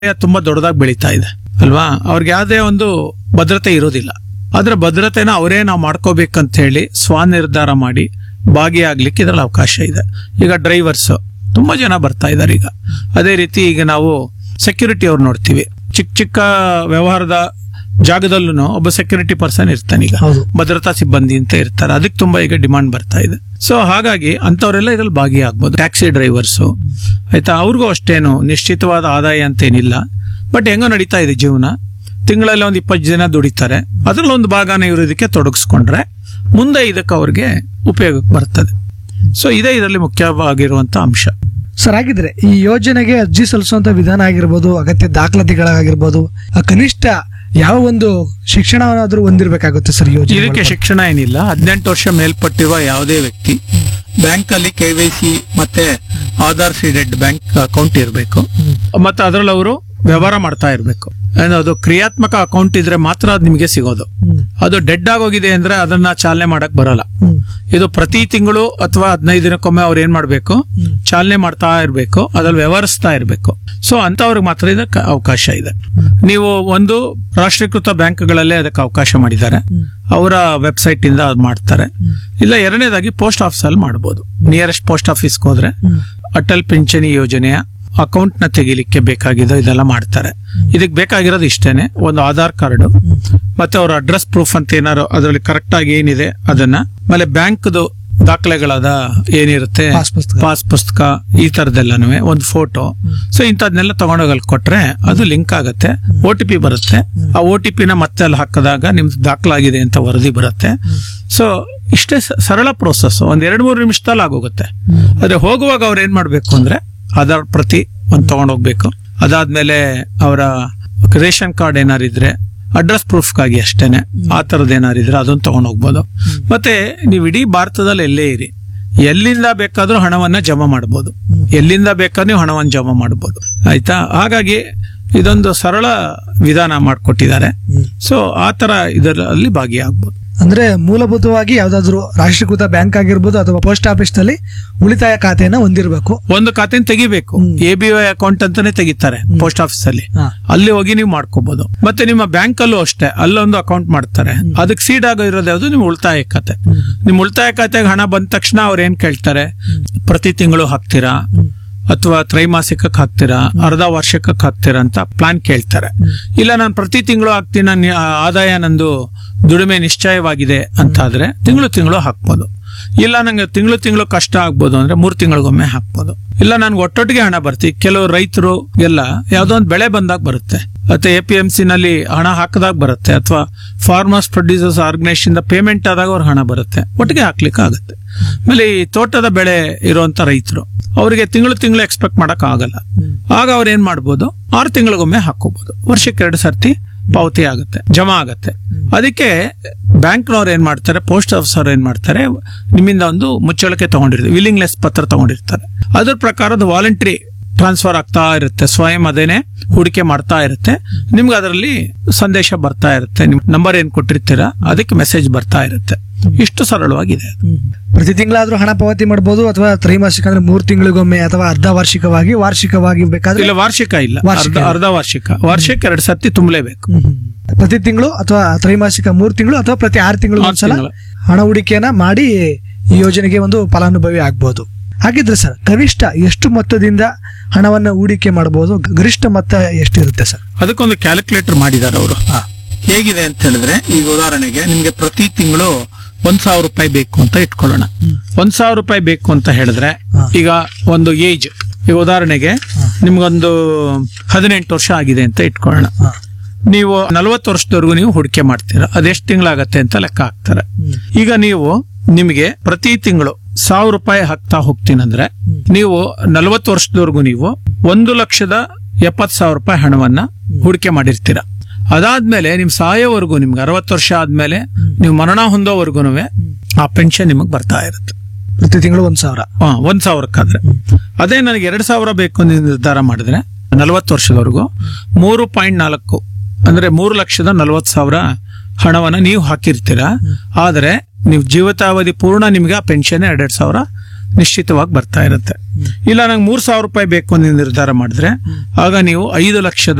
ತುಂಬಾ ದೊಡ್ಡದಾಗಿ ಬೆಳೀತಾ ಇದೆ ಅಲ್ವಾ ಅವ್ರಿಗೆ ಯಾವುದೇ ಒಂದು ಭದ್ರತೆ ಇರೋದಿಲ್ಲ ಆದ್ರೆ ಭದ್ರತೆನ ಅವರೇ ನಾವು ಮಾಡ್ಕೋಬೇಕಂತ ಹೇಳಿ ಸ್ವನಿರ್ಧಾರ ಮಾಡಿ ಭಾಗಿಯಾಗ್ಲಿಕ್ಕೆ ಇದರಲ್ಲಿ ಅವಕಾಶ ಇದೆ ಈಗ ಡ್ರೈವರ್ಸ್ ತುಂಬಾ ಜನ ಬರ್ತಾ ಇದ್ದಾರೆ ಈಗ ಅದೇ ರೀತಿ ಈಗ ನಾವು ಸೆಕ್ಯೂರಿಟಿ ಅವ್ರು ನೋಡ್ತೀವಿ ಚಿಕ್ಕ ಚಿಕ್ಕ ವ್ಯವಹಾರದ ಜಾಗದಲ್ಲೂ ಒಬ್ಬ ಸೆಕ್ಯೂರಿಟಿ ಪರ್ಸನ್ ಇರ್ತಾನೆ ಈಗ ಹೌದು. ಭದ್ರತಾ ಸಿಬ್ಬಂದಿ ಅಂತ ಇರ್ತಾರೆ ಅದಕ್ಕೆ ತುಂಬಾ ಈಗ ಡಿಮಾಂಡ್ ಬರ್ತಾ ಇದೆ ಸೊ ಹಾಗಾಗಿ ಅಂತವರೆಲ್ಲ ಇದ್ರಲ್ಲಿ ಭಾಗಿಯಾಗ್ಬೋದು ಟ್ಯಾಕ್ಸಿ ಡ್ರೈವರ್ಸು ಆಯ್ತಾ ಅವ್ರಿಗೂ ಅಷ್ಟೇನು ನಿಶ್ಚಿತವಾದ ಆದಾಯ ಅಂತೇನಿಲ್ಲ ಬಟ್ ಹೆಂಗೋ ನಡೀತಾ ಇದೆ ಜೀವನ ತಿಂಗಳಲ್ಲಿ ಒಂದು ಇಪ್ಪತ್ತು ಜನ ದುಡಿತಾರೆ ಅದ್ರಲ್ಲಿ ಒಂದು ಭಾಗನ ಇವರು ಇದಕ್ಕೆ ತೊಡಗಿಸ್ಕೊಂಡ್ರೆ ಮುಂದೆ ಇದಕ್ಕೆ ಅವ್ರಿಗೆ ಉಪಯೋಗಕ್ಕೆ ಬರ್ತದೆ ಸೊ ಇದೇ ಇದರಲ್ಲಿ ಮುಖ್ಯವಾಗಿರುವಂತ ಅಂಶ ಸರ್ ಹಾಗಿದ್ರೆ ಈ ಯೋಜನೆಗೆ ಅರ್ಜಿ ಸಲ್ಲಿಸುವಂತ ವಿಧಾನ ಆಗಿರ್ಬೋದು ಅಗತ್ಯ ದಾಖಲಾತಿಗಳಾಗಿರ್ಬೋದು ಆ ಕನಿಷ್ಠ ಯಾವ ಒಂದು ಶಿಕ್ಷಣವಾದ್ರೂ ಹೊಂದಿರಬೇಕಾಗುತ್ತೆ ಸರ್ ಈ ಯೋಜನೆ ಇದಕ್ಕೆ ಶಿಕ್ಷಣ ಏನಿಲ್ಲ ಹದಿನೆಂಟು ವರ್ಷ ಮೇಲ್ಪಟ್ಟಿರುವ ಯಾವುದೇ ವ್ಯಕ್ತಿ ಬ್ಯಾಂಕ್ ಅಲ್ಲಿ ಕೆವೈಸಿ ಮತ್ತೆ ಆಧಾರ್ ಸೀಡೆಡ್ ಬ್ಯಾಂಕ್ ಅಕೌಂಟ್ ಇರಬೇಕು ಮತ್ತೆ ಅದರಲ್ಲಿ ಅವರು ವ್ಯವಹಾರ ಮಾಡ್ತಾ ಇರಬೇಕು ಅದು ಕ್ರಿಯಾತ್ಮಕ ಅಕೌಂಟ್ ಇದ್ರೆ ಮಾತ್ರ ಅದು ನಿಮಗೆ ಸಿಗೋದು ಅದು ಡೆಡ್ ಆಗೋಗಿದೆ ಅಂದ್ರೆ ಅದನ್ನ ಚಾಲನೆ ಮಾಡಕ್ ಬರಲ್ಲ ಇದು ಪ್ರತಿ ತಿಂಗಳು ಅಥವಾ ಹದಿನೈದು ದಿನಕ್ಕೊಮ್ಮೆ ಅವ್ರು ಏನ್ ಮಾಡ್ಬೇಕು ಚಾಲನೆ ಮಾಡ್ತಾ ಇರಬೇಕು ಅದ್ರಲ್ಲಿ ವ್ಯವಹರಿಸ್ತಾ ಇರಬೇಕು ಸೊ ಅಂತವ್ರಿಗೆ ಮಾತ್ರ ಇದಕ್ಕೆ ಅವಕಾಶ ಇದೆ ನೀವು ಒಂದು ರಾಷ್ಟ್ರೀಕೃತ ಬ್ಯಾಂಕ್ಗಳಲ್ಲೇ ಅದಕ್ಕೆ ಅವಕಾಶ ಮಾಡಿದ್ದಾರೆ ಅವರ ವೆಬ್ಸೈಟ್ ಇಂದ ಅದು ಮಾಡ್ತಾರೆ ಇಲ್ಲ ಎರಡನೇದಾಗಿ ಪೋಸ್ಟ್ ಆಫೀಸ್ ಅಲ್ಲಿ ಮಾಡಬಹುದು ನಿಯರೆಸ್ಟ್ ಪೋಸ್ಟ್ ಆಫೀಸ್ಗೆ ಹೋದ್ರೆ ಅಟಲ್ ಪಿಂಚಣಿ ಯೋಜನೆಯ ಅಕೌಂಟ್ ನ ತೆಗಿಲಿಕ್ಕೆ ಬೇಕಾಗಿದ್ದು ಇದೆಲ್ಲ ಮಾಡ್ತಾರೆ ಇದಕ್ಕೆ ಬೇಕಾಗಿರೋದು ಇಷ್ಟೇನೆ ಒಂದು ಆಧಾರ್ ಕಾರ್ಡ್ ಮತ್ತೆ ಅವ್ರ ಅಡ್ರೆಸ್ ಪ್ರೂಫ್ ಅಂತ ಏನಾರು ಅದರಲ್ಲಿ ಕರೆಕ್ಟ್ ಆಗಿ ಏನಿದೆ ಅದನ್ನ ಆಮೇಲೆ ಬ್ಯಾಂಕ್ದು ದಾಖಲೆಗಳಾದ ಏನಿರುತ್ತೆ ಪಾಸ್ ಪುಸ್ತಕ. ಪಾಸ್ ಪುಸ್ತಕ ಈ ತರದೆಲ್ಲನೂ ಒಂದು ಫೋಟೋ ಸೊ ಇಂಥದ್ನೆಲ್ಲ ತಗೊಂಡೋಗಿ ಅಲ್ಲಿ ಕೊಟ್ರೆ ಅದು ಲಿಂಕ್ ಆಗುತ್ತೆ ಒ ಟಿ ಪಿ ಬರುತ್ತೆ ಆ ಒ ಟಿ ಪಿನ ಮತ್ತೆ ಅಲ್ಲಿ ಹಾಕಿದಾಗ ನಿಮ್ದು ದಾಖಲಾಗಿದೆ ಅಂತ ವರದಿ ಬರುತ್ತೆ ಸೊ ಇಷ್ಟೇ ಸ- ಸರಳ ಪ್ರೋಸೆಸ್ ಒಂದ್ ಎರಡ್ ಮೂರು ನಿಮಿಷದಲ್ಲಿ ಆಗೋಗುತ್ತೆ ಆದ್ರೆ ಹೋಗುವಾಗ ಅವ್ರು ಏನ್ ಮಾಡ್ಬೇಕು ಅಂದ್ರೆ ಆಧಾರ್ ಪ್ರತಿ ಒಂದ್ ತಗೊಂಡೋಗ್ಬೇಕು ಅದಾದ್ಮೇಲೆ ಅವರ ರೇಷನ್ ಕಾರ್ಡ್ ಏನಾರಿದ್ರೆ ಅಡ್ರೆಸ್ ಪ್ರೂಫ್ಗಾಗಿ ಅಷ್ಟೇನೆ ಆ ತರದ್ ಏನಾರಿದ್ರೆ ಅದನ್ನ ತಗೊಂಡ್ ಹೋಗ್ಬೋದು ಮತ್ತೆ ನೀವು ಇಡೀ ಭಾರತದಲ್ಲಿ ಎಲ್ಲೇ ಇರಿ ಎಲ್ಲಿಂದ ಬೇಕಾದ್ರೂ ಹಣವನ್ನ ಜಮಾ ಮಾಡಬಹುದು ಎಲ್ಲಿಂದ ಬೇಕಾದ್ರೂ ನೀವು ಹಣವನ್ನು ಜಮಾ ಮಾಡಬಹುದು ಆಯ್ತಾ ಹಾಗಾಗಿ ಇದೊಂದು ಸರಳ ವಿಧಾನ ಮಾಡಿಕೊಟ್ಟಿದ್ದಾರೆ ಸೊ ಆ ತರ ಇದರಲ್ಲಿ ಭಾಗಿಯಾಗ್ಬೋದು ಅಂದ್ರೆ ಮೂಲಭೂತವಾಗಿ ಯಾವ್ದಾದ್ರು ರಾಷ್ಟ್ರೀಕೃತ ಬ್ಯಾಂಕ್ ಆಗಿರ್ಬೋದು ಅಥವಾ ಪೋಸ್ಟ್ ಆಫೀಸ್ ನಲ್ಲಿ ಉಳಿತಾಯ ಖಾತೆಯನ್ನ ಹೊಂದಿರಬೇಕು ಒಂದು ಖಾತೆನ ತೆಗಿಬೇಕು ಎ ಬಿ ವೈ ಅಕೌಂಟ್ ಅಂತಾನೆ ತೆಗಿತಾರೆ ಪೋಸ್ಟ್ ಆಫೀಸ್ ಅಲ್ಲಿ ಹಾ. ಅಲ್ಲಿ ಹೋಗಿ ನೀವು ಮಾಡ್ಕೋಬಹುದು ಮತ್ತೆ ನಿಮ್ಮ ಬ್ಯಾಂಕ್ ಅಲ್ಲೂ ಅಷ್ಟೇ ಅಲ್ಲೊಂದು ಅಕೌಂಟ್ ಮಾಡ್ತಾರೆ ಅದಕ್ಕೆ ಸೀಡ್ ಆಗೋ ಇರೋದು ಯಾವುದು ನಿಮ್ಮ ಉಳಿತಾಯ ಖಾತೆ ನಿಮ್ಮ ಉಳಿತಾಯ ಖಾತೆಗೆ ಹಣ ಬಂದ ತಕ್ಷಣ ಅವ್ರು ಏನ್ ಕೇಳ್ತಾರೆ ಪ್ರತಿ ತಿಂಗಳು ಹಾಕ್ತೀರಾ ಅಥವಾ ತ್ರೈಮಾಸಿಕಕ್ಕೆ ಹಾಕ್ತೀರಾ ಅರ್ಧ ವರ್ಷಕ್ಕೆ ಹಾಕ್ತೀರಾ ಅಂತ ಪ್ಲಾನ್ ಕೇಳ್ತಾರೆ ಇಲ್ಲ ನಾನು ಪ್ರತಿ ತಿಂಗಳು ಹಾಕ್ತೀನಿ ನನ್ನ ಆದಾಯ ನಂದು ದುಡಿಮೆ ನಿಶ್ಚಯವಾಗಿದೆ ಅಂತಾದ್ರೆ ತಿಂಗಳು ತಿಂಗಳು ಹಾಕ್ಬೋದು ಇಲ್ಲ ನಂಗೆ ತಿಂಗಳು ತಿಂಗಳು ಕಷ್ಟ ಆಗ್ಬೋದು ಅಂದ್ರೆ ಮೂರ್ ತಿಂಗಳಿಗೊಮ್ಮೆ ಹಾಕ್ಬೋದು ಇಲ್ಲ ನನ್ಗೆ ಒಟ್ಟೊಟ್ಟಿಗೆ ಹಣ ಬರ್ತಿ ಕೆಲವು ರೈತರು ಎಲ್ಲ ಯಾವ್ದೋ ಒಂದು ಬೆಳೆ ಬಂದಾಗ ಬರುತ್ತೆ ಮತ್ತೆ ಎ ಪಿ ಎಂ ಸಿ ನಲ್ಲಿ ಹಣ ಹಾಕಿದಾಗ ಬರುತ್ತೆ ಅಥವಾ ಫಾರ್ಮರ್ಸ್ ಪ್ರೊಡ್ಯೂಸರ್ಸ್ ಆರ್ಗನೈಸೇಷನ್ ಇಂದ ಪೇಮೆಂಟ್ ಆದಾಗ ಅವ್ರ ಹಣ ಬರುತ್ತೆ ಒಟ್ಟಿಗೆ ಹಾಕ್ಲಿಕ್ಕೆ ಆಗುತ್ತೆ ಆಮೇಲೆ ಈ ತೋಟದ ಬೆಳೆ ಇರುವಂತ ರೈತರು ಅವರಿಗೆ ತಿಂಗಳು ತಿಂಗಳು ಎಕ್ಸ್ಪೆಕ್ಟ್ ಮಾಡಕ್ ಆಗಲ್ಲ ಆಗ ಅವ್ರು ಏನ್ ಮಾಡ್ಬೋದು ಆರು ತಿಂಗಳಿಗೊಮ್ಮೆ ಹಾಕೋಬಹುದು ವರ್ಷಕ್ಕೆ ಎರಡು ಸರ್ತಿ ಪಾವತಿ ಆಗುತ್ತೆ ಜಮಾ ಆಗುತ್ತೆ ಅದಕ್ಕೆ ಬ್ಯಾಂಕ್ನವ್ರು ಏನ್ ಮಾಡ್ತಾರೆ ಪೋಸ್ಟ್ ಆಫೀಸ್ ಅವ್ರು ಏನ್ ಮಾಡ್ತಾರೆ ನಿಮ್ಮಿಂದ ಒಂದು ಮುಚ್ಚಳಿಕೆ ತಗೊಂಡಿರ್ತಾರೆ ವಿಲಿಂಗ್ಲೆಸ್ ಪತ್ರ ತಗೊಂಡಿರ್ತಾರೆ ಅದ್ರ ಪ್ರಕಾರದ ವಾಲಂಟ್ರಿ ಟ್ರಾನ್ಸ್ಫರ್ ಆಗ್ತಾ ಇರುತ್ತೆ ಸ್ವಯಂ ಅದೇನೆ ಹೂಡಿಕೆ ಮಾಡ್ತಾ ಇರುತ್ತೆ ನಿಮ್ಗೆ ಅದರಲ್ಲಿ ಸಂದೇಶ ಬರ್ತಾ ಇರುತ್ತೆ ನಿಮ್ ನಂಬರ್ ಏನ್ ಕೊಟ್ಟಿರ್ತೀರಾ ಅದಕ್ಕೆ ಮೆಸೇಜ್ ಬರ್ತಾ ಇರುತ್ತೆ ಇಷ್ಟು ಸರಳವಾಗಿದೆ ಅದು. ಪ್ರತಿ ತಿಂಗಳಾದ್ರೂ ಹಣ ಪಾವತಿ ಮಾಡಬಹುದು ಅಥವಾ ತ್ರೈಮಾಸಿಕ ಅಂದ್ರೆ ಮೂರ್ ತಿಂಗಳಿಗೊಮ್ಮೆ ಅಥವಾ ಅರ್ಧ ವಾರ್ಷಿಕವಾಗಿ ವಾರ್ಷಿಕವಾಗಿ ಬೇಕಾದ್ರೆ ಇಲ್ಲ ವಾರ್ಷಿಕ ಇಲ್ಲ ವಾರ್ಷಿಕ ಅರ್ಧ ಅರ್ಧ ವಾರ್ಷಿಕ ವಾರ್ಷಿಕ ಎರಡು ಸರ್ತಿ ತುಂಬಲೇಬೇಕು ಹ್ಮ್, ಹ್ಮ್. ಪ್ರತಿ ತಿಂಗಳು ಅಥವಾ ತ್ರೈಮಾಸಿಕ ಮೂರ್ ತಿಂಗಳು ಅಥವಾ ಪ್ರತಿ ಆರು ತಿಂಗಳು ಆರು ಒಂದ್ಸಲ ತಿಂಗಳು. ಹಣ ಹೂಡಿಕೆಯನ್ನ ಮಾಡಿ ಈ ಯೋಜನೆಗೆ ಒಂದು ಫಲಾನುಭವಿ ಆಗ್ಬಹುದು ಹಾಗಿದ್ರೆ ಸರ್ ಕನಿಷ್ಠ ಎಷ್ಟು ಮೊತ್ತದಿಂದ ಹಣವನ್ನ ಹೂಡಿಕೆ ಮಾಡಬಹುದು ಗರಿಷ್ಠ ಮೊತ್ತ ಎಷ್ಟಿರುತ್ತೆ ಸರ್ ಅದಕ್ಕೊಂದು ಕ್ಯಾಲ್ಕುಲೇಟರ್ ಮಾಡಿದ್ದಾರೆ ಅವರು ಹೇಗಿದೆ ಅಂತ ಹೇಳಿದ್ರೆ ಈಗ ಉದಾಹರಣೆಗೆ ನಿಮ್ಗೆ ಪ್ರತಿ ತಿಂಗಳು ಒಂದ್ ಸಾವಿರ ರೂಪಾಯಿ ಬೇಕು ಅಂತ ಇಟ್ಕೊಳ್ಳೋಣ ಒಂದ್ ಸಾವಿರ ರೂಪಾಯಿ ಬೇಕು ಅಂತ ಹೇಳಿದ್ರೆ ಹಾ. ಈಗ ಒಂದು ಏಜ್ ಈಗ ಉದಾಹರಣೆಗೆ ನಿಮ್ಗೊಂದು ಹದಿನೆಂಟು ವರ್ಷ ಆಗಿದೆ ಅಂತ ಇಟ್ಕೊಳ್ಳೋಣ ಹಾ. ನೀವು ನಲವತ್ತು ವರ್ಷದವರೆಗೂ ನೀವು ಹೂಡಿಕೆ ಮಾಡ್ತೀರಾ ಅದೆಷ್ಟು ತಿಂಗಳಾಗತ್ತೆ ಅಂತ ಲೆಕ್ಕ ಹಾಕ್ತಾರೆ ಈಗ ನೀವು ನಿಮಗೆ ಪ್ರತಿ ತಿಂಗಳು ಸಾವಿರ ರೂಪಾಯಿ ಹಾಕ್ತಾ ಹೋಗ್ತೀನಂದ್ರೆ ನೀವು ನಲವತ್ತು ವರ್ಷದವರೆಗೂ ನೀವು ಒಂದು ಲಕ್ಷದ ಎಪ್ಪತ್ ಸಾವಿರ ರೂಪಾಯಿ ಹಣವನ್ನ ಹೂಡಿಕೆ ಮಾಡಿರ್ತೀರಾ ಅದಾದ್ಮೇಲೆ ನಿಮ್ ಸಾಯೋವರೆಗೂ ನಿಮ್ಗೆ ಅರವತ್ತು ವರ್ಷ ಆದ್ಮೇಲೆ ನೀವು ಮರಣ ಹೊಂದೋವರೆಗೂ ಆ ಪೆನ್ಷನ್ ನಿಮಗ್ ಬರ್ತಾ ಇರುತ್ತೆ ಪ್ರತಿ ತಿಂಗಳು ಒಂದ್ ಸಾವಿರ ಹಾ ಒಂದ್ ಸಾವಿರಕ್ಕಾದ್ರೆ ಅದೇ ನನಗೆ ಎರಡ್ ಸಾವಿರ ಬೇಕು ಅಂತ ನಿರ್ಧಾರ ಮಾಡಿದ್ರೆ ನಲವತ್ತು ವರ್ಷದವರೆಗೂ ಮೂರು ಪಾಯಿಂಟ್ ನಾಲ್ಕು ಅಂದ್ರೆ ಮೂರು ಲಕ್ಷದ ನಲವತ್ತು ಸಾವಿರ ಹಣವನ್ನ ನೀವು ಹಾಕಿರ್ತೀರಾ ಆದ್ರೆ ನೀವು ಜೀವಿತಾವಧಿ ಪೂರ್ಣ ನಿಮ್ಗೆ ಆ ಪೆನ್ಷನ್ ಎರಡೆರಡು ಸಾವಿರ ನಿಶ್ಚಿತವಾಗಿ ಬರ್ತಾ ಇರುತ್ತೆ ಇಲ್ಲ ನಂಗೆ ಮೂರ್ ಸಾವಿರ ರೂಪಾಯಿ ಬೇಕು ಅಂತ ನಿರ್ಧಾರ ಮಾಡಿದ್ರೆ ಆಗ ನೀವು ಐದು ಲಕ್ಷದ